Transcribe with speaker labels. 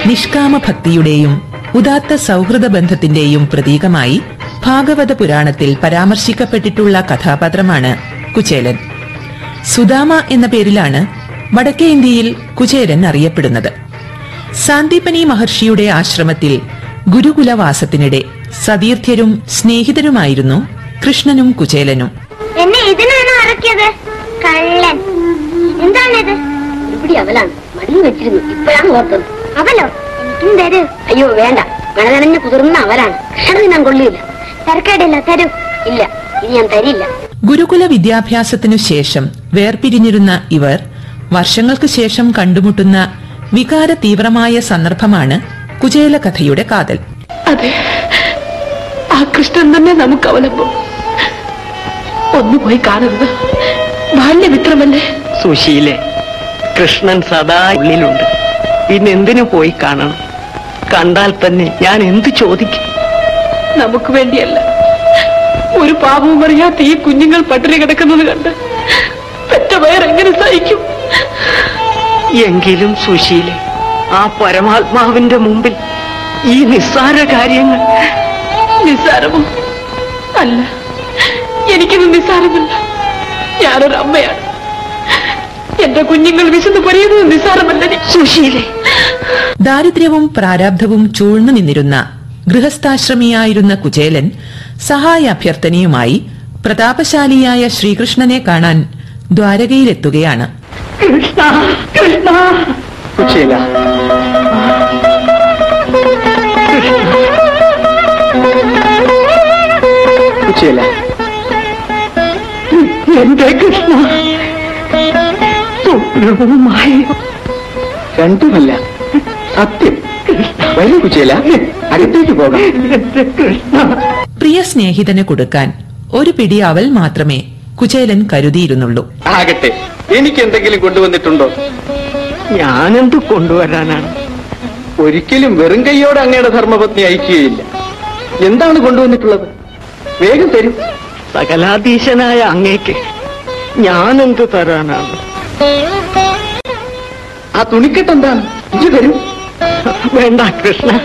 Speaker 1: നിഷ്കാമ ഭക്തിയുടെയും ഉദാത്ത സൗഹൃദ ബന്ധത്തിന്റെയും പ്രതീകമായി ഭാഗവത പുരാണത്തിൽ പരാമർശിക്കപ്പെട്ടിട്ടുള്ള കഥാപാത്രമാണ് കുചേലൻ സുദാമ എന്ന പേരിലാണ് വടക്കേ ഇന്ത്യയിൽ കുചേലൻ അറിയപ്പെടുന്നത് സാന്ദീപനി മഹർഷിയുടെ ആശ്രമത്തിൽ ഗുരുകുലവാസത്തിനിടെ സതീർത്ഥ്യരും സ്നേഹിതരുമായിരുന്നു കൃഷ്ണനും കുചേലനും
Speaker 2: എന്നെ ഇതിനാണോ ഇറക്കിയത് കള്ളൻ എന്താണിത്
Speaker 3: ഇവിടെ അവലാണ് മടിയിൽ വെച്ചിരുന്നു ഇപ്പോഴാണ് ഓർത്തത്
Speaker 2: അവലോ എനിക്കും തരൂ
Speaker 3: അയ്യോ വേണ്ട മഴ നനഞ്ഞ് കുതിർന്ന അവലാണ് കൃഷ്ണന് ഞാൻ കൊള്ളിയില്ല
Speaker 2: തരക്കേടില്ല തരൂ
Speaker 3: ഇല്ല ഇനി ഞാൻ തരില്ല
Speaker 1: ഗുരുകുല വിദ്യാഭ്യാസത്തിനു ശേഷം വേർപിരിഞ്ഞിരുന്ന ഇവർ വർഷങ്ങൾക്ക് ശേഷം കണ്ടുമുട്ടുന്ന വികാര തീവ്രമായ സന്ദർഭമാണ് കുചേല കഥയുടെ കാതൽ
Speaker 4: അതെ ആ കൃഷ്ണൻ തന്നെ നമുക്ക് അവലംബം ഒന്നു പോയി കാണരുത് ബാല്യമിത്രമല്ലേ
Speaker 5: സുശീലെ കൃഷ്ണൻ സദാ ഉള്ളിലുണ്ട് പിന്നെ എന്തിനു പോയി കാണണം കണ്ടാൽ തന്നെ ഞാൻ എന്ത് ചോദിക്കും
Speaker 4: നമുക്ക് വേണ്ടിയല്ല ഒരു പാപവും അറിയാത്ത ഈ കുഞ്ഞുങ്ങൾ പട്ടിണി കിടക്കുന്നത് കണ്ട് പെറ്റ വയറെങ്ങനെ സഹിക്കും
Speaker 5: എങ്കിലും സുശീലെ ആ പരമാത്മാവിന്റെ മുമ്പിൽ ഈ നിസ്സാര കാര്യങ്ങൾ
Speaker 4: നിസ്സാരമോ അല്ല എനിക്കിത് നിസ്സാരമല്ല ഞാനൊരു അമ്മയാണ് എന്റെ കുഞ്ഞുങ്ങൾ വിശന്ന് പറയുന്നത് നിസ്സാരമല്ല
Speaker 5: സുശീലെ
Speaker 1: ദാരിദ്ര്യവും പ്രാരാബ്ധവും ചൂഴ്ന്നു നിന്നിരുന്ന ഗൃഹസ്ഥാശ്രമിയായിരുന്ന കുചേലൻ സഹായാഭ്യർത്ഥനയുമായി പ്രതാപശാലിയായ ശ്രീകൃഷ്ണനെ കാണാൻ ദ്വാരകയിലെത്തുകയാണ്
Speaker 5: കൃഷ്ണ കൃഷ്ണ
Speaker 6: കുശീല കുശീല
Speaker 5: എന്റെ കൃഷ്ണ സ്വപ്നവുമായി
Speaker 6: രണ്ടുമല്ല സത്യം വരൂ കുശീല അടുത്തേക്ക് പോകാം
Speaker 5: എന്റെ കൃഷ്ണ
Speaker 1: പ്രിയ സ്നേഹിതന് കൊടുക്കാൻ ഒരു പിടി അവൽ മാത്രമേ കുചേലൻ കരുതിയിരുന്നുള്ളൂ
Speaker 6: ആകട്ടെ എനിക്ക് എന്തെങ്കിലും കൊണ്ടുവന്നിട്ടുണ്ടോ
Speaker 5: ഞാനെന്ത് കൊണ്ടുവരാനാണ്
Speaker 6: ഒരിക്കലും വെറും കൈയോടെ അങ്ങയുടെ ധർമ്മപത്നി അയക്കുകയില്ല എന്താണ് കൊണ്ടുവന്നിട്ടുള്ളത് വേഗം തരൂ
Speaker 5: സകലാധീശനായ അങ്ങേക്ക് ഞാനെന്ത് തരാനാണ്
Speaker 6: ആ തുണിക്കെട്ട് എന്താണ് ഇത് തരൂ
Speaker 5: വേണ്ട കൃഷ്ണ